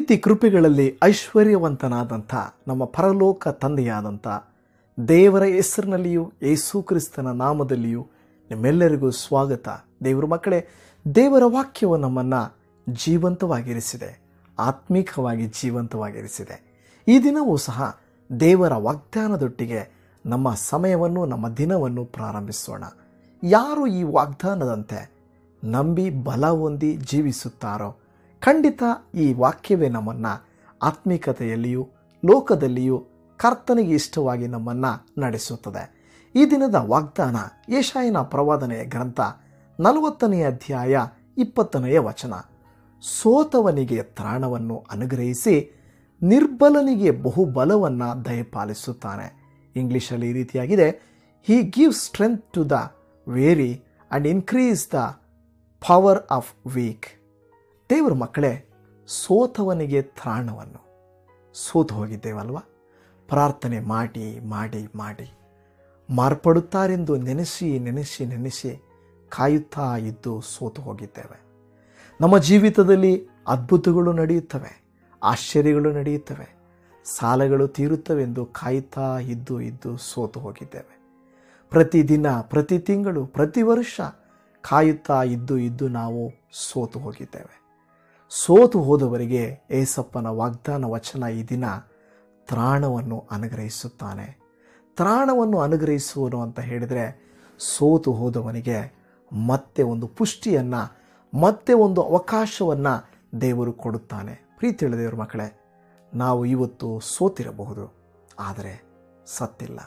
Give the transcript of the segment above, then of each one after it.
ಪ್ರೀತಿ ಕೃಪೆಗಳಲ್ಲಿ ಐಶ್ವರ್ಯವಂತನಾದಂಥ ನಮ್ಮ ಪರಲೋಕ ತಂದೆಯಾದಂಥ ದೇವರ ಹೆಸರಿನಲ್ಲಿಯೂ ಯೇಸು ಕ್ರಿಸ್ತನ ನಾಮದಲ್ಲಿಯೂ ನಿಮ್ಮೆಲ್ಲರಿಗೂ ಸ್ವಾಗತ ದೇವರ ಮಕ್ಕಳೇ ದೇವರ ವಾಕ್ಯವು ನಮ್ಮನ್ನು ಜೀವಂತವಾಗಿರಿಸಿದೆ ಆತ್ಮೀಕವಾಗಿ ಜೀವಂತವಾಗಿರಿಸಿದೆ ಈ ದಿನವೂ ಸಹ ದೇವರ ವಾಗ್ದಾನದೊಟ್ಟಿಗೆ ನಮ್ಮ ಸಮಯವನ್ನು ನಮ್ಮ ದಿನವನ್ನು ಪ್ರಾರಂಭಿಸೋಣ ಯಾರು ಈ ವಾಗ್ದಾನದಂತೆ ನಂಬಿ ಬಲ ಹೊಂದಿ ಜೀವಿಸುತ್ತಾರೋ ಖಂಡಿತ ಈ ವಾಕ್ಯವೇ ನಮ್ಮನ್ನು ಆತ್ಮಿಕತೆಯಲ್ಲಿಯೂ ಲೋಕದಲ್ಲಿಯೂ ಕರ್ತನಿಗೆ ಇಷ್ಟವಾಗಿ ನಮ್ಮನ್ನು ನಡೆಸುತ್ತದೆ ಈ ದಿನದ ವಾಗ್ದಾನ ಯಶಾಯನ ಪ್ರವಾದನೆಯ ಗ್ರಂಥ ನಲವತ್ತನೆಯ ಅಧ್ಯಾಯ ಇಪ್ಪತ್ತನೆಯ ವಚನ ಸೋತವನಿಗೆ ತ್ರಾಣವನ್ನು ಅನುಗ್ರಹಿಸಿ ನಿರ್ಬಲನಿಗೆ ಬಹುಬಲವನ್ನು ದಯಪಾಲಿಸುತ್ತಾನೆ ಇಂಗ್ಲೀಷಲ್ಲಿ ಈ ರೀತಿಯಾಗಿದೆ he give strength to the weary and increase the power of weak ದೇವರ ಮಕ್ಕಳೇ ಸೋತವನಿಗೆ ತ್ರಾಣವನ್ನು ಸೋತು ಹೋಗಿದ್ದೇವಲ್ವ ಪ್ರಾರ್ಥನೆ ಮಾಡಿ ಮಾಡಿ ಮಾಡಿ ಮಾರ್ಪಡುತ್ತಾರೆಂದು ನೆನೆಸಿ ನೆನೆಸಿ ನೆನೆಸಿ ಕಾಯುತ್ತಾ ಇದ್ದು ಸೋತು ಹೋಗಿದ್ದೇವೆ ನಮ್ಮ ಜೀವಿತದಲ್ಲಿ ಅದ್ಭುತಗಳು ನಡೆಯುತ್ತವೆ ಆಶ್ಚರ್ಯಗಳು ನಡೆಯುತ್ತವೆ ಸಾಲಗಳು ತೀರುತ್ತವೆಂದು ಕಾಯುತ್ತಾ ಇದ್ದು ಇದ್ದು ಸೋತು ಹೋಗಿದ್ದೇವೆ ಪ್ರತಿದಿನ ಪ್ರತಿ ತಿಂಗಳು ಪ್ರತಿ ವರ್ಷ ಕಾಯುತ್ತಾ ಇದ್ದು ಇದ್ದು ನಾವು ಸೋತು ಹೋಗಿದ್ದೇವೆ ಸೋತು ಹೋದವರಿಗೆ ಏಸಪ್ಪನ ವಾಗ್ದಾನ ವಚನ ಈ ದಿನ ತ್ರಾಣವನ್ನು ಅನುಗ್ರಹಿಸುತ್ತಾನೆ ತ್ರಾಣವನ್ನು ಅನುಗ್ರಹಿಸುವನು ಅಂತ ಹೇಳಿದರೆ ಸೋತು ಹೋದವನಿಗೆ ಮತ್ತೆ ಒಂದು ಪುಷ್ಟಿಯನ್ನು ಮತ್ತೆ ಒಂದು ಅವಕಾಶವನ್ನು ದೇವರು ಕೊಡುತ್ತಾನೆ ಪ್ರೀತಿ ದೇವರ ಮಕ್ಕಳೇ ನಾವು ಇವತ್ತು ಸೋತಿರಬಹುದು ಆದರೆ ಸತ್ತಿಲ್ಲ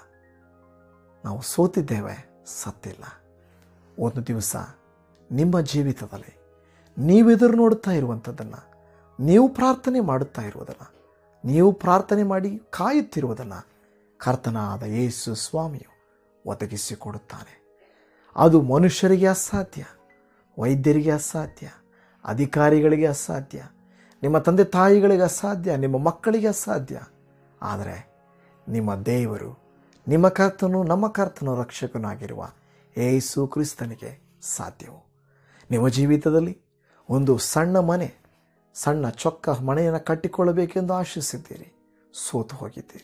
ನಾವು ಸೋತಿದ್ದೇವೆ ಸತ್ತಿಲ್ಲ ಒಂದು ದಿವಸ ನಿಮ್ಮ ಜೀವಿತದಲ್ಲಿ ನೀವೆದುರು ನೋಡುತ್ತಾ ಇರುವಂಥದ್ದನ್ನು ನೀವು ಪ್ರಾರ್ಥನೆ ಮಾಡುತ್ತಾ ಇರುವುದನ್ನು ನೀವು ಪ್ರಾರ್ಥನೆ ಮಾಡಿ ಕಾಯುತ್ತಿರುವುದನ್ನು ಕರ್ತನಾದ ಯೇಸು ಸ್ವಾಮಿಯು ಒದಗಿಸಿಕೊಡುತ್ತಾನೆ ಅದು ಮನುಷ್ಯರಿಗೆ ಅಸಾಧ್ಯ ವೈದ್ಯರಿಗೆ ಅಸಾಧ್ಯ ಅಧಿಕಾರಿಗಳಿಗೆ ಅಸಾಧ್ಯ ನಿಮ್ಮ ತಂದೆ ತಾಯಿಗಳಿಗೆ ಅಸಾಧ್ಯ ನಿಮ್ಮ ಮಕ್ಕಳಿಗೆ ಅಸಾಧ್ಯ ಆದರೆ ನಿಮ್ಮ ದೇವರು ನಿಮ್ಮ ಕರ್ತನು ನಮ್ಮ ಕರ್ತನು ರಕ್ಷಕನಾಗಿರುವ ಏಸು ಕ್ರಿಸ್ತನಿಗೆ ಸಾಧ್ಯವು ನಿಮ್ಮ ಜೀವಿತದಲ್ಲಿ ಒಂದು ಸಣ್ಣ ಮನೆ ಸಣ್ಣ ಚೊಕ್ಕ ಮನೆಯನ್ನು ಕಟ್ಟಿಕೊಳ್ಳಬೇಕೆಂದು ಆಶಿಸಿದ್ದೀರಿ ಸೋತು ಹೋಗಿದ್ದೀರಿ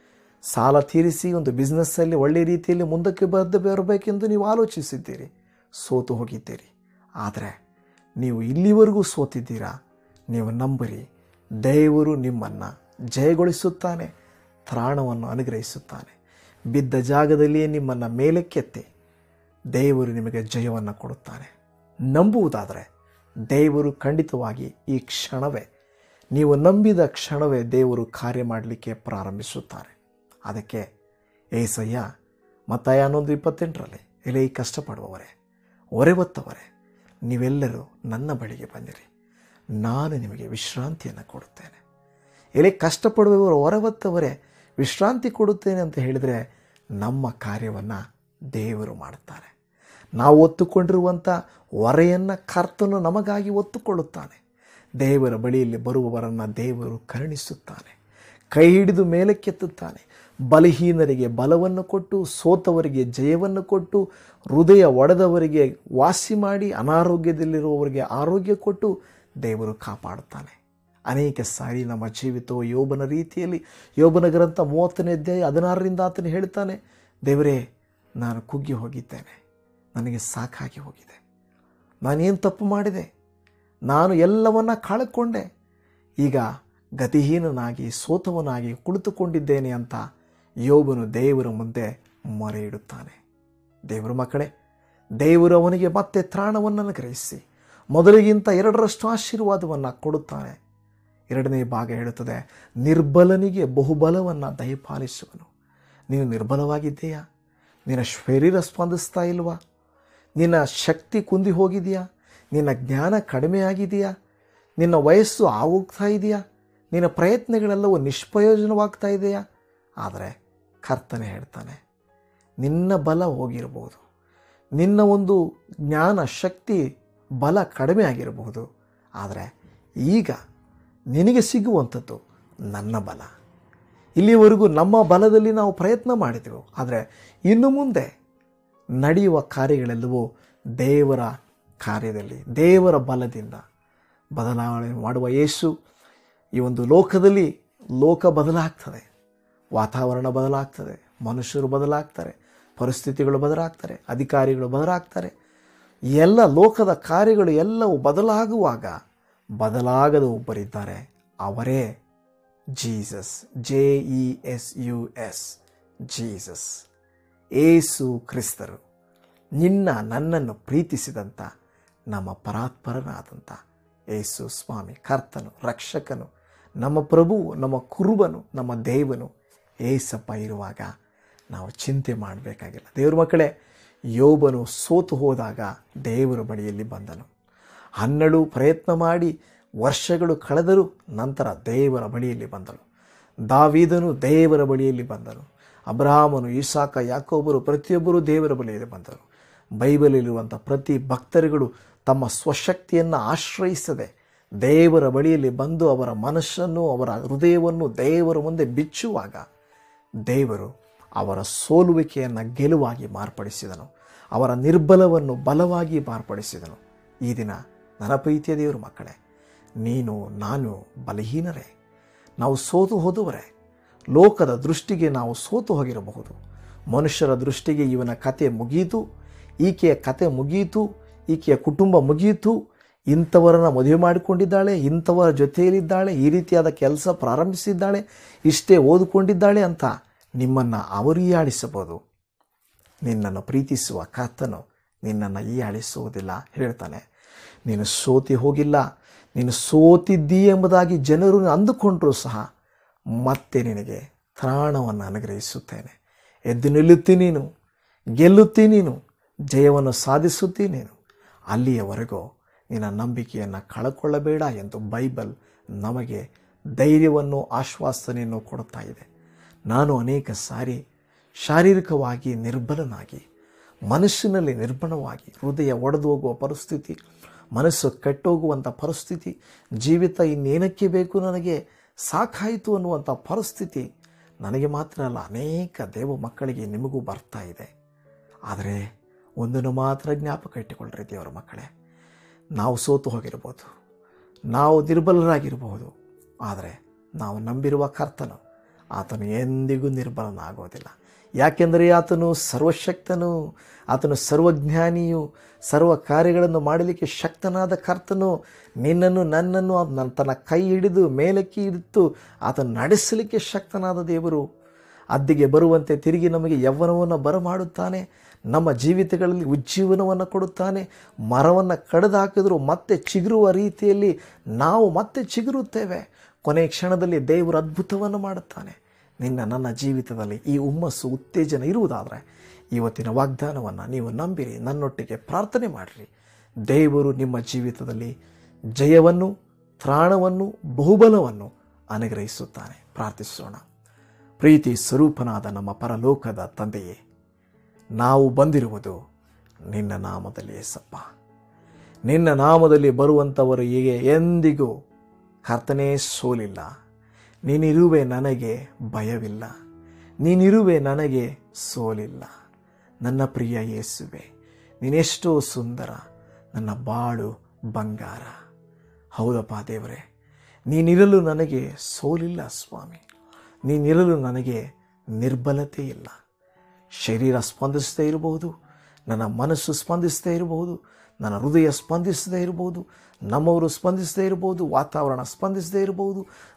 ಸಾಲ ತೀರಿಸಿ ಒಂದು ಬಿಸ್ನೆಸ್ಸಲ್ಲಿ ಒಳ್ಳೆಯ ರೀತಿಯಲ್ಲಿ ಮುಂದಕ್ಕೆ ಬದ್ದು ಬರಬೇಕೆಂದು ನೀವು ಆಲೋಚಿಸಿದ್ದೀರಿ ಸೋತು ಹೋಗಿದ್ದೀರಿ ಆದರೆ ನೀವು ಇಲ್ಲಿವರೆಗೂ ಸೋತಿದ್ದೀರಾ ನೀವು ನಂಬರಿ ದೇವರು ನಿಮ್ಮನ್ನು ಜಯಗೊಳಿಸುತ್ತಾನೆ ತ್ರಾಣವನ್ನು ಅನುಗ್ರಹಿಸುತ್ತಾನೆ ಬಿದ್ದ ಜಾಗದಲ್ಲಿಯೇ ನಿಮ್ಮನ್ನು ಮೇಲಕ್ಕೆತ್ತಿ ದೇವರು ನಿಮಗೆ ಜಯವನ್ನು ಕೊಡುತ್ತಾನೆ ನಂಬುವುದಾದರೆ ದೇವರು ಖಂಡಿತವಾಗಿ ಈ ಕ್ಷಣವೇ ನೀವು ನಂಬಿದ ಕ್ಷಣವೇ ದೇವರು ಕಾರ್ಯ ಮಾಡಲಿಕ್ಕೆ ಪ್ರಾರಂಭಿಸುತ್ತಾರೆ ಅದಕ್ಕೆ ಏಸಯ್ಯ ಮತ್ತಾಯ ಹನ್ನೊಂದು ಇಪ್ಪತ್ತೆಂಟರಲ್ಲಿ ಎಲೆ ಈ ಕಷ್ಟಪಡುವವರೇ ಹೊರೆ ಹೊತ್ತವರೇ ನೀವೆಲ್ಲರೂ ನನ್ನ ಬಳಿಗೆ ಬಂದಿರಿ ನಾನು ನಿಮಗೆ ವಿಶ್ರಾಂತಿಯನ್ನು ಕೊಡುತ್ತೇನೆ ಎಲೆ ಕಷ್ಟಪಡುವವರು ಹೊರೆ ಹೊತ್ತವರೇ ವಿಶ್ರಾಂತಿ ಕೊಡುತ್ತೇನೆ ಅಂತ ಹೇಳಿದರೆ ನಮ್ಮ ಕಾರ್ಯವನ್ನು ದೇವರು ಮಾಡುತ್ತಾರೆ ನಾವು ಒತ್ತುಕೊಂಡಿರುವಂಥ ಹೊರೆಯನ್ನು ಕರ್ತನು ನಮಗಾಗಿ ಒತ್ತುಕೊಳ್ಳುತ್ತಾನೆ ದೇವರ ಬಳಿಯಲ್ಲಿ ಬರುವವರನ್ನು ದೇವರು ಕರುಣಿಸುತ್ತಾನೆ ಕೈ ಹಿಡಿದು ಮೇಲಕ್ಕೆತ್ತುತ್ತಾನೆ ಬಲಹೀನರಿಗೆ ಬಲವನ್ನು ಕೊಟ್ಟು ಸೋತವರಿಗೆ ಜಯವನ್ನು ಕೊಟ್ಟು ಹೃದಯ ಒಡೆದವರಿಗೆ ವಾಸಿ ಮಾಡಿ ಅನಾರೋಗ್ಯದಲ್ಲಿರುವವರಿಗೆ ಆರೋಗ್ಯ ಕೊಟ್ಟು ದೇವರು ಕಾಪಾಡುತ್ತಾನೆ ಅನೇಕ ಸಾರಿ ನಮ್ಮ ಜೀವಿತವು ಯೋಬನ ರೀತಿಯಲ್ಲಿ ಯೋಬನ ಗ್ರಂಥ ಮೂವತ್ತನೇ ಅಧ್ಯಾಯ ಹದಿನಾರರಿಂದ ಆತನು ಹೇಳ್ತಾನೆ ದೇವರೇ ನಾನು ಕುಗ್ಗಿ ಹೋಗಿದ್ದೇನೆ ನನಗೆ ಸಾಕಾಗಿ ಹೋಗಿದೆ ನಾನೇನು ತಪ್ಪು ಮಾಡಿದೆ ನಾನು ಎಲ್ಲವನ್ನ ಕಳೆದುಕೊಂಡೆ ಈಗ ಗತಿಹೀನನಾಗಿ ಸೋತವನಾಗಿ ಕುಳಿತುಕೊಂಡಿದ್ದೇನೆ ಅಂತ ಯೋಬನು ದೇವರ ಮುಂದೆ ಮೊರೆ ಇಡುತ್ತಾನೆ ದೇವರ ಮಕ್ಕಳೇ ದೇವರು ಅವನಿಗೆ ಮತ್ತೆ ತ್ರಾಣವನ್ನು ಅನುಗ್ರಹಿಸಿ ಮೊದಲಿಗಿಂತ ಎರಡರಷ್ಟು ಆಶೀರ್ವಾದವನ್ನು ಕೊಡುತ್ತಾನೆ ಎರಡನೇ ಭಾಗ ಹೇಳುತ್ತದೆ ನಿರ್ಬಲನಿಗೆ ಬಹುಬಲವನ್ನು ದಯಪಾಲಿಸುವನು ನೀನು ನಿರ್ಬಲವಾಗಿದ್ದೀಯಾ ನಿನ್ನ ಶರೀರ ಸ್ಪಂದಿಸ್ತಾ ಇಲ್ವಾ ನಿನ್ನ ಶಕ್ತಿ ಕುಂದಿ ಹೋಗಿದೆಯಾ ನಿನ್ನ ಜ್ಞಾನ ಕಡಿಮೆ ಆಗಿದೆಯಾ ನಿನ್ನ ವಯಸ್ಸು ಆಗೋಗ್ತಾ ಇದೆಯಾ ನಿನ್ನ ಪ್ರಯತ್ನಗಳೆಲ್ಲವೂ ನಿಷ್ಪ್ರಯೋಜನವಾಗ್ತಾ ಇದೆಯಾ ಆದರೆ ಕರ್ತನೆ ಹೇಳ್ತಾನೆ ನಿನ್ನ ಬಲ ಹೋಗಿರಬಹುದು ನಿನ್ನ ಒಂದು ಜ್ಞಾನ ಶಕ್ತಿ ಬಲ ಕಡಿಮೆ ಆಗಿರಬಹುದು ಆದರೆ ಈಗ ನಿನಗೆ ಸಿಗುವಂಥದ್ದು ನನ್ನ ಬಲ ಇಲ್ಲಿವರೆಗೂ ನಮ್ಮ ಬಲದಲ್ಲಿ ನಾವು ಪ್ರಯತ್ನ ಮಾಡಿದೆವು ಆದರೆ ಇನ್ನು ಮುಂದೆ ನಡೆಯುವ ಕಾರ್ಯಗಳೆಲ್ಲವೂ ದೇವರ ಕಾರ್ಯದಲ್ಲಿ ದೇವರ ಬಲದಿಂದ ಬದಲಾವಣೆ ಮಾಡುವ ಯೇಸು ಈ ಒಂದು ಲೋಕದಲ್ಲಿ ಲೋಕ ಬದಲಾಗ್ತದೆ ವಾತಾವರಣ ಬದಲಾಗ್ತದೆ ಮನುಷ್ಯರು ಬದಲಾಗ್ತಾರೆ ಪರಿಸ್ಥಿತಿಗಳು ಬದಲಾಗ್ತಾರೆ ಅಧಿಕಾರಿಗಳು ಬದಲಾಗ್ತಾರೆ ಎಲ್ಲ ಲೋಕದ ಕಾರ್ಯಗಳು ಎಲ್ಲವೂ ಬದಲಾಗುವಾಗ ಬದಲಾಗದ ಒಬ್ಬರಿದ್ದಾರೆ ಅವರೇ Jesus J E S U S Jesus Yesu ಕ್ರಿಸ್ತರು ನಿನ್ನ ನನ್ನನ್ನು ಪ್ರೀತಿಸಿದಂಥ ನಮ್ಮ ಪರಾತ್ಪರನಾದಂಥ ಏಸು ಸ್ವಾಮಿ ಕರ್ತನು ರಕ್ಷಕನು ನಮ್ಮ ಪ್ರಭುವು ನಮ್ಮ ಕುರುಬನು ನಮ್ಮ ದೇವನು ಏಸಪ್ಪ ಇರುವಾಗ ನಾವು ಚಿಂತೆ ಮಾಡಬೇಕಾಗಿಲ್ಲ ದೇವ್ರ ಮಕ್ಕಳೇ ಯೋಬನು ಸೋತು ಹೋದಾಗ ದೇವರ ಬಳಿಯಲ್ಲಿ ಬಂದನು ಹನ್ನೆರಡು ಪ್ರಯತ್ನ ಮಾಡಿ ವರ್ಷಗಳು ಕಳೆದರೂ ನಂತರ ದೇವರ ಬಳಿಯಲ್ಲಿ ಬಂದನು ದಾವೀದನು ದೇವರ ಬಳಿಯಲ್ಲಿ ಬಂದನು ಅಬ್ರಾಹಮನು ಇಸಾಕ ಯಾಕೋಬರು ಪ್ರತಿಯೊಬ್ಬರು ದೇವರ ಬಳಿಯಲ್ಲಿ ಬಂದರು ಬೈಬಲಿರುವಂಥ ಪ್ರತಿ ಭಕ್ತರುಗಳು ತಮ್ಮ ಸ್ವಶಕ್ತಿಯನ್ನು ಆಶ್ರಯಿಸದೆ ದೇವರ ಬಳಿಯಲ್ಲಿ ಬಂದು ಅವರ ಮನಸ್ಸನ್ನು ಅವರ ಹೃದಯವನ್ನು ದೇವರ ಮುಂದೆ ಬಿಚ್ಚುವಾಗ ದೇವರು ಅವರ ಸೋಲುವಿಕೆಯನ್ನು ಗೆಲುವಾಗಿ ಮಾರ್ಪಡಿಸಿದನು ಅವರ ನಿರ್ಬಲವನ್ನು ಬಲವಾಗಿ ಮಾರ್ಪಡಿಸಿದನು ಈ ದಿನ ನನ್ನ ಪ್ರೀತಿಯ ದೇವರು ಮಕ್ಕಳೇ ನೀನು ನಾನು ಬಲಹೀನರೇ ನಾವು ಸೋತು ಹೋದವರೇ ಲೋಕದ ದೃಷ್ಟಿಗೆ ನಾವು ಸೋತು ಹೋಗಿರಬಹುದು ಮನುಷ್ಯರ ದೃಷ್ಟಿಗೆ ಇವನ ಕತೆ ಮುಗಿಯಿತು ಈಕೆಯ ಕತೆ ಮುಗಿಯಿತು ಈಕೆಯ ಕುಟುಂಬ ಮುಗಿಯಿತು ಇಂಥವರನ್ನ ಮದುವೆ ಮಾಡಿಕೊಂಡಿದ್ದಾಳೆ ಇಂಥವರ ಜೊತೆಯಲ್ಲಿದ್ದಾಳೆ ಈ ರೀತಿಯಾದ ಕೆಲಸ ಪ್ರಾರಂಭಿಸಿದ್ದಾಳೆ ಇಷ್ಟೇ ಓದಿಕೊಂಡಿದ್ದಾಳೆ ಅಂತ ನಿಮ್ಮನ್ನು ಅವರು ಹೀಯಾಳಿಸಬಹುದು ನಿನ್ನನ್ನು ಪ್ರೀತಿಸುವ ಕರ್ತನು ನಿನ್ನನ್ನು ಹೀಯಾಳಿಸುವುದಿಲ್ಲ ಹೇಳ್ತಾನೆ ನೀನು ಸೋತಿ ಹೋಗಿಲ್ಲ ನೀನು ಸೋತಿದ್ದೀ ಎಂಬುದಾಗಿ ಜನರು ಅಂದುಕೊಂಡರೂ ಸಹ ಮತ್ತೆ ನಿನಗೆ ತ್ರಾಣವನ್ನು ಅನುಗ್ರಹಿಸುತ್ತೇನೆ ಎದ್ದು ನಿಲ್ಲುತ್ತಿ ನೀನು ಗೆಲ್ಲುತ್ತಿ ನೀನು ಜಯವನ್ನು ಸಾಧಿಸುತ್ತಿ ನೀನು ಅಲ್ಲಿಯವರೆಗೂ ನಿನ್ನ ನಂಬಿಕೆಯನ್ನು ಕಳಕೊಳ್ಳಬೇಡ ಎಂದು ಬೈಬಲ್ ನಮಗೆ ಧೈರ್ಯವನ್ನು ಆಶ್ವಾಸನೆಯನ್ನು ಕೊಡುತ್ತಾ ಇದೆ ನಾನು ಅನೇಕ ಸಾರಿ ಶಾರೀರಿಕವಾಗಿ ನಿರ್ಬಲನಾಗಿ ಮನಸ್ಸಿನಲ್ಲಿ ನಿರ್ಬಲವಾಗಿ ಹೃದಯ ಒಡೆದು ಹೋಗುವ ಪರಿಸ್ಥಿತಿ ಮನಸ್ಸು ಕೆಟ್ಟೋಗುವಂಥ ಪರಿಸ್ಥಿತಿ ಜೀವಿತ ಇನ್ನೇನಕ್ಕೆ ಬೇಕು ನನಗೆ ಸಾಕಾಯಿತು ಅನ್ನುವಂಥ ಪರಿಸ್ಥಿತಿ ನನಗೆ ಮಾತ್ರ ಅಲ್ಲ ಅನೇಕ ದೇವ ಮಕ್ಕಳಿಗೆ ನಿಮಗೂ ಬರ್ತಾ ಇದೆ ಆದರೆ ಒಂದನ್ನು ಮಾತ್ರ ಜ್ಞಾಪಕ ಇಟ್ಟುಕೊಳ್ಳ್ರಿ ದೇವರ ಮಕ್ಕಳೇ ನಾವು ಸೋತು ಹೋಗಿರ್ಬೋದು ನಾವು ದುರ್ಬಲರಾಗಿರಬಹುದು ಆದರೆ ನಾವು ನಂಬಿರುವ ಕರ್ತನು ಆತನು ಎಂದಿಗೂ ನಿರ್ಬಲನಾಗೋದಿಲ್ಲ ಯಾಕೆಂದರೆ ಆತನು ಸರ್ವಶಕ್ತನು ಆತನು ಸರ್ವಜ್ಞಾನಿಯು ಸರ್ವ ಕಾರ್ಯಗಳನ್ನು ಮಾಡಲಿಕ್ಕೆ ಶಕ್ತನಾದ ಕರ್ತನು ನಿನ್ನನ್ನು ನನ್ನನ್ನು ನನ್ನ ತನ್ನ ಕೈ ಹಿಡಿದು ಮೇಲಕ್ಕೆ ಇಡಿತು ಆತನು ನಡೆಸಲಿಕ್ಕೆ ಶಕ್ತನಾದ ದೇವರು ಅದ್ದಿಗೆ ಬರುವಂತೆ ತಿರುಗಿ ನಮಗೆ ಯವ್ವನವನ್ನು ಬರಮಾಡುತ್ತಾನೆ ನಮ್ಮ ಜೀವಿತಗಳಲ್ಲಿ ಉಜ್ಜೀವನವನ್ನು ಕೊಡುತ್ತಾನೆ ಮರವನ್ನು ಕಡಿದು ಹಾಕಿದ್ರು ಮತ್ತೆ ಚಿಗುರುವ ರೀತಿಯಲ್ಲಿ ನಾವು ಮತ್ತೆ ಚಿಗುರುತ್ತೇವೆ ಕೊನೆಯ ಕ್ಷಣದಲ್ಲಿ ದೇವರು ಅದ್ಭುತವನ್ನು ಮಾಡುತ್ತಾನೆ ನಿನ್ನ ನನ್ನ ಜೀವಿತದಲ್ಲಿ ಈ ಹುಮ್ಮಸ್ಸು ಉತ್ತೇಜನ ಇರುವುದಾದರೆ ಇವತ್ತಿನ ವಾಗ್ದಾನವನ್ನು ನೀವು ನಂಬಿರಿ ನನ್ನೊಟ್ಟಿಗೆ ಪ್ರಾರ್ಥನೆ ಮಾಡಿರಿ ದೇವರು ನಿಮ್ಮ ಜೀವಿತದಲ್ಲಿ ಜಯವನ್ನು ತ್ರಾಣವನ್ನು ಬಹುಬಲವನ್ನು ಅನುಗ್ರಹಿಸುತ್ತಾನೆ ಪ್ರಾರ್ಥಿಸೋಣ ಪ್ರೀತಿ ಸ್ವರೂಪನಾದ ನಮ್ಮ ಪರಲೋಕದ ತಂದೆಯೇ ನಾವು ಬಂದಿರುವುದು ನಿನ್ನ ನಾಮದಲ್ಲಿ ಸಪ್ಪ ನಿನ್ನ ನಾಮದಲ್ಲಿ ಬರುವಂಥವರು ಹೀಗೆ ಎಂದಿಗೂ ಕರ್ತನೇ ಸೋಲಿಲ್ಲ ನೀನಿರುವೆ ನನಗೆ ಭಯವಿಲ್ಲ ನೀನಿರುವೆ ನನಗೆ ಸೋಲಿಲ್ಲ ನನ್ನ ಪ್ರಿಯ ಯೇಸುವೆ ನೀನೆಷ್ಟೋ ಸುಂದರ ನನ್ನ ಬಾಳು ಬಂಗಾರ ಹೌದಪ್ಪ ದೇವರೇ ನೀನಿರಲು ನನಗೆ ಸೋಲಿಲ್ಲ ಸ್ವಾಮಿ ನೀನಿರಲು ನನಗೆ ನಿರ್ಬಲತೆ ಇಲ್ಲ ಶರೀರ ಸ್ಪಂದಿಸದೇ ಇರಬಹುದು ನನ್ನ ಮನಸ್ಸು ಸ್ಪಂದಿಸದೇ ಇರಬಹುದು ನನ್ನ ಹೃದಯ ಸ್ಪಂದಿಸದೇ ಇರಬಹುದು ನಮ್ಮವರು ಸ್ಪಂದಿಸದೇ ಇರಬಹುದು ವಾತಾವರಣ ಸ್ಪಂದಿಸದೇ ಇರಬಹುದು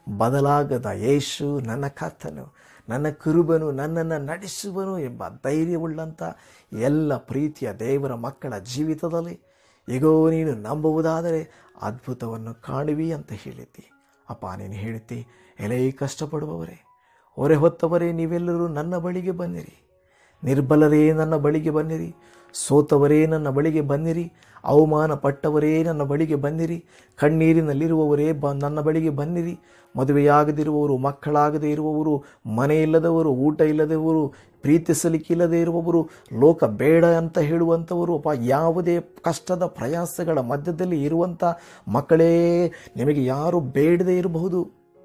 ಬದಲಾಗದ ಯೇಸು ನನ್ನ ಕರ್ತನು ನನ್ನ ಕುರುಬನು ನನ್ನನ್ನು ನಡೆಸುವನು ಎಂಬ ಧೈರ್ಯವುಳ್ಳಂಥ ಎಲ್ಲ ಪ್ರೀತಿಯ ದೇವರ ಮಕ್ಕಳ ಜೀವಿತದಲ್ಲಿ ಈಗೋ ನೀನು ನಂಬುವುದಾದರೆ ಅದ್ಭುತವನ್ನು ಕಾಣುವಿ ಅಂತ ಹೇಳಿದ್ದಿ ಅಪ್ಪ ನೀನು ಹೇಳ್ತಿ ಎಲೇ ಕಷ್ಟಪಡುವವರೇ ಹೊರೆ ಹೊತ್ತವರೇ ನೀವೆಲ್ಲರೂ ನನ್ನ ಬಳಿಗೆ ಬನ್ನಿರಿ ನಿರ್ಬಲರೇ ನನ್ನ ಬಳಿಗೆ ಬನ್ನಿರಿ ಸೋತವರೇ ನನ್ನ ಬಳಿಗೆ ಬನ್ನಿರಿ ಅವಮಾನ ಪಟ್ಟವರೇ ನನ್ನ ಬಳಿಗೆ ಬನ್ನಿರಿ ಕಣ್ಣೀರಿನಲ್ಲಿರುವವರೇ ಬ ನನ್ನ ಬಳಿಗೆ ಬನ್ನಿರಿ ಮದುವೆಯಾಗದಿರುವವರು ಮಕ್ಕಳಾಗದೇ ಇರುವವರು ಮನೆ ಇಲ್ಲದವರು ಊಟ ಇಲ್ಲದವರು ಪ್ರೀತಿಸಲಿಕ್ಕಿಲ್ಲದೆ ಇರುವವರು ಲೋಕ ಬೇಡ ಅಂತ ಹೇಳುವಂಥವರು ಅಪ್ಪ ಯಾವುದೇ ಕಷ್ಟದ ಪ್ರಯಾಸಗಳ ಮಧ್ಯದಲ್ಲಿ ಇರುವಂಥ ಮಕ್ಕಳೇ ನಿಮಗೆ ಯಾರು ಬೇಡದೇ ಇರಬಹುದು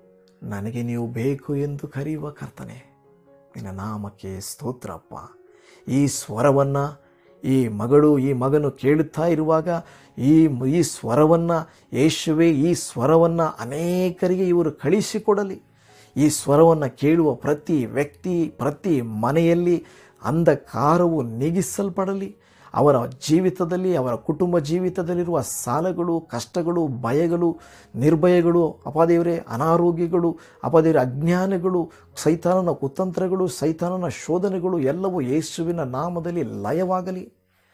ನನಗೆ ನೀವು ಬೇಕು ಎಂದು ಕರೆಯುವ ಕರ್ತನೆ ನಿನ್ನ ನಾಮಕ್ಕೆ ಸ್ತೋತ್ರಪ್ಪ ಈ ಸ್ವರವನ್ನು ಈ ಮಗಳು ಈ ಮಗನು ಕೇಳುತ್ತಾ ಇರುವಾಗ ಈ ಈ ಸ್ವರವನ್ನು ಯೇಸುವೆ ಈ ಸ್ವರವನ್ನು ಅನೇಕರಿಗೆ ಇವರು ಕಳಿಸಿಕೊಡಲಿ ಈ ಸ್ವರವನ್ನು ಕೇಳುವ ಪ್ರತಿ ವ್ಯಕ್ತಿ ಪ್ರತಿ ಮನೆಯಲ್ಲಿ ಅಂಧಕಾರವು ನೀಗಿಸಲ್ಪಡಲಿ ಅವರ ಜೀವಿತದಲ್ಲಿ ಅವರ ಕುಟುಂಬ ಜೀವಿತದಲ್ಲಿರುವ ಸಾಲಗಳು ಕಷ್ಟಗಳು ಭಯಗಳು ನಿರ್ಭಯಗಳು ಅಪಾದೇವರೇ ಅನಾರೋಗ್ಯಗಳು ಅಪಾದೇವರೇ ಅಜ್ಞಾನಗಳು ಸೈತಾನನ ಕುತಂತ್ರಗಳು ಸೈತಾನನ ಶೋಧನೆಗಳು ಎಲ್ಲವೂ ಯೇಸುವಿನ ನಾಮದಲ್ಲಿ ಲಯವಾಗಲಿ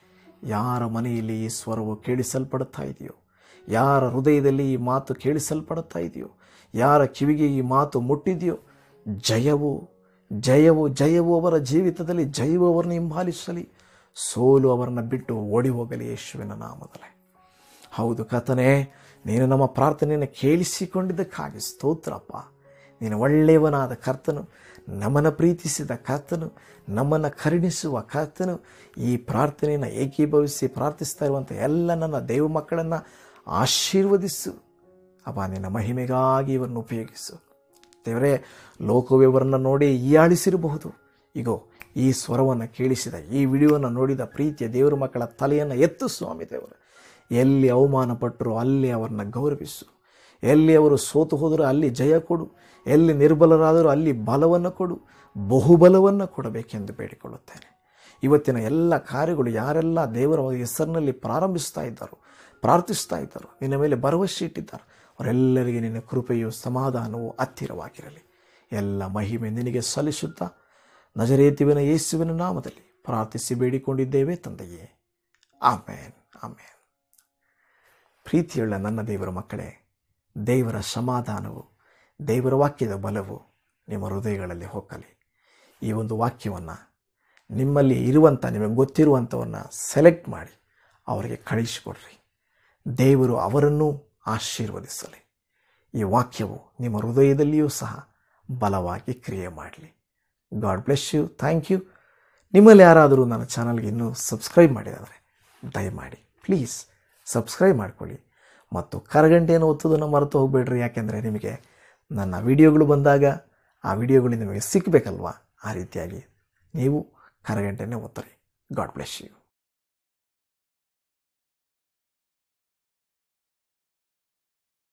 ಯಾರ ಮನೆಯಲ್ಲಿ ಈ ಸ್ವರವು ಕೇಳಿಸಲ್ಪಡುತ್ತಾ ಇದೆಯೋ ಯಾರ ಹೃದಯದಲ್ಲಿ ಈ ಮಾತು ಕೇಳಿಸಲ್ಪಡುತ್ತಾ ಇದೆಯೋ ಯಾರ ಕಿವಿಗೆ ಈ ಮಾತು ಮುಟ್ಟಿದೆಯೋ ಜಯವು ಜಯವು ಜಯವು ಅವರ ಜೀವಿತದಲ್ಲಿ ಜಯವು ಅವರನ್ನು ಹಿಂಬಾಲಿಸಲಿ ಸೋಲು ಅವರನ್ನು ಬಿಟ್ಟು ಓಡಿ ಹೋಗಲಿ ಯೇಸುವಿನ ನಾಮದಲ್ಲಿ ಹೌದು ಕರ್ತನೇ ನೀನು ನಮ್ಮ ಪ್ರಾರ್ಥನೆಯನ್ನು ಕೇಳಿಸಿಕೊಂಡಿದ್ದಕ್ಕಾಗಿ ಸ್ತೋತ್ರಪ್ಪ ನೀನು ಒಳ್ಳೆಯವನಾದ ಕರ್ತನು ನಮ್ಮನ್ನು ಪ್ರೀತಿಸಿದ ಕರ್ತನು ನಮ್ಮನ್ನು ಕರುಣಿಸುವ ಕರ್ತನು ಈ ಪ್ರಾರ್ಥನೆಯನ್ನು ಏಕೀಭವಿಸಿ ಪ್ರಾರ್ಥಿಸ್ತಾ ಇರುವಂಥ ಎಲ್ಲ ನನ್ನ ದೇವ ಮಕ್ಕಳನ್ನು ಆಶೀರ್ವದಿಸು ಅಪ್ಪ ನಿನ್ನ ಮಹಿಮೆಗಾಗಿ ಇವರನ್ನು ಉಪಯೋಗಿಸು ದೇವರೇ ಲೋಕವು ಇವರನ್ನು ನೋಡಿ ಹೀಯಾಳಿಸಿರಬಹುದು ಈಗೋ ಈ ಸ್ವರವನ್ನು ಕೇಳಿಸಿದ ಈ ವಿಡಿಯೋವನ್ನು ನೋಡಿದ ಪ್ರೀತಿಯ ದೇವರ ಮಕ್ಕಳ ತಲೆಯನ್ನು ಎತ್ತು ಸ್ವಾಮಿ ದೇವರು ಎಲ್ಲಿ ಅವಮಾನ ಪಟ್ಟರು ಅಲ್ಲಿ ಅವರನ್ನು ಗೌರವಿಸು ಎಲ್ಲಿ ಅವರು ಸೋತು ಹೋದರೂ ಅಲ್ಲಿ ಜಯ ಕೊಡು ಎಲ್ಲಿ ನಿರ್ಬಲರಾದರೂ ಅಲ್ಲಿ ಬಲವನ್ನು ಕೊಡು ಬಹುಬಲವನ್ನು ಕೊಡಬೇಕೆಂದು ಬೇಡಿಕೊಳ್ಳುತ್ತೇನೆ ಇವತ್ತಿನ ಎಲ್ಲ ಕಾರ್ಯಗಳು ಯಾರೆಲ್ಲ ದೇವರ ಹೆಸರಿನಲ್ಲಿ ಪ್ರಾರಂಭಿಸ್ತಾ ಇದ್ದಾರೋ ಪ್ರಾರ್ಥಿಸ್ತಾ ಇದ್ದಾರೋ ನಿನ್ನ ಮೇಲೆ ಭರವಸೆ ಇಟ್ಟಿದ್ದಾರೆ ಅವರೆಲ್ಲರಿಗೆ ನಿನ್ನ ಕೃಪೆಯು ಸಮಾಧಾನವು ಹತ್ತಿರವಾಗಿರಲಿ ಎಲ್ಲ ಮಹಿಮೆ ನಿನಗೆ ಸಲ್ಲಿಸುತ್ತಾ ನಜರೇತಿವಿನ ಯೇಸುವಿನ ನಾಮದಲ್ಲಿ ಪ್ರಾರ್ಥಿಸಿ ಬೇಡಿಕೊಂಡಿದ್ದೇವೆ ತಂದೆಯೇ ಆಮೇನ್ ಆಮೇನ್ ಪ್ರೀತಿಯುಳ್ಳ ನನ್ನ ದೇವರ ಮಕ್ಕಳೇ ದೇವರ ಸಮಾಧಾನವು ದೇವರ ವಾಕ್ಯದ ಬಲವು ನಿಮ್ಮ ಹೃದಯಗಳಲ್ಲಿ ಹೊಕ್ಕಲಿ ಈ ಒಂದು ವಾಕ್ಯವನ್ನು ನಿಮ್ಮಲ್ಲಿ ಇರುವಂಥ ನಿಮಗೆ ಗೊತ್ತಿರುವಂಥವನ್ನು ಸೆಲೆಕ್ಟ್ ಮಾಡಿ ಅವರಿಗೆ ಕಳಿಸಿಕೊಡ್ರಿ ದೇವರು ಅವರನ್ನು ಆಶೀರ್ವದಿಸಲಿ ಈ ವಾಕ್ಯವು ನಿಮ್ಮ ಹೃದಯದಲ್ಲಿಯೂ ಸಹ ಬಲವಾಗಿ ಕ್ರಿಯೆ ಮಾಡಲಿ God bless you thank you ನಿಮ್ಮಲ್ಲಿ ಯಾರಾದರೂ ನನ್ನ ಚಾನಲ್ಗೆ ಇನ್ನೂ ಸಬ್ಸ್ಕ್ರೈಬ್ ಮಾಡಿದರೆ ದಯಮಾಡಿ ಪ್ಲೀಸ್ ಸಬ್ಸ್ಕ್ರೈಬ್ ಮಾಡ್ಕೊಳ್ಳಿ ಮತ್ತು ಕರಗಂಟೆಯನ್ನು ಒತ್ತೋದನ್ನು ಮರೆತು ಹೋಗಬೇಡ್ರಿ ಯಾಕೆಂದರೆ ನಿಮಗೆ ನನ್ನ ವಿಡಿಯೋಗಳು ಬಂದಾಗ ಆ ವಿಡಿಯೋಗಳು ನಿಮಗೆ ಸಿಕ್ಕಬೇಕಲ್ವಾ ಆ ರೀತಿಯಾಗಿ ನೀವು ಕರಗಂಟೆನೇ ಒತ್ತರಿ ಗಾಡ್ ಬ್ಲೆಸ್ ಯು